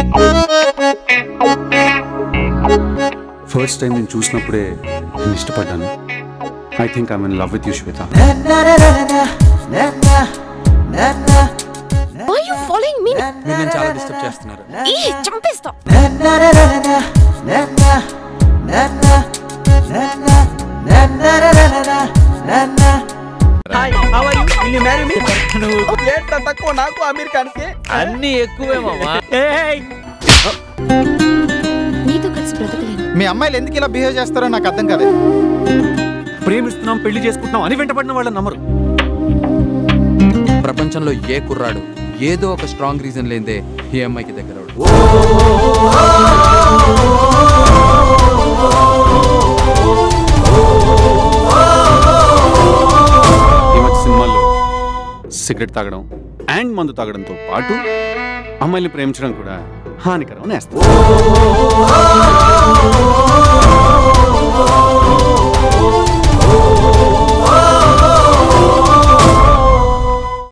First time నేను చూసినప్పుడే నేను ఇష్టపడ్డాను I think I mean love with you Shweta Why are you following me? మీరు నేను చాలా డిస్టర్బ్ చేస్తున్నారు ఏ చంపేస్తా hi how are you will you marry me నువ్వు ఏంట్రా తక్కువ నాకు అమీర్ ఖాన్ కి అన్ని ఎక్కువే మామా ఏయ్ నీతో కలిసి బ్రతకలేను మీ అమ్మాయిలు ఎందుకు ఇలా బిహేవ్ చేస్తారో నాకు అర్థం కాదు ప్రేమిస్తున్నాం పెళ్లి చేసుకుంటున్నాం అని వెంటపడిన వాళ్ళని నమ్మరు ప్రపంచంలో ఏ కుర్రాడు ఏదో ఒక స్ట్రాంగ్ రీజన్ లేదే ఈ అమ్మాయికి దగ్గర అవడు. ఈ మధ్య సినిమాల్లో సిగరెట్ తాగడం అండ్ మందు తాగడంతో పాటు అమ్మాయిని ప్రేమించడం కూడా హానికరం నేస్తాం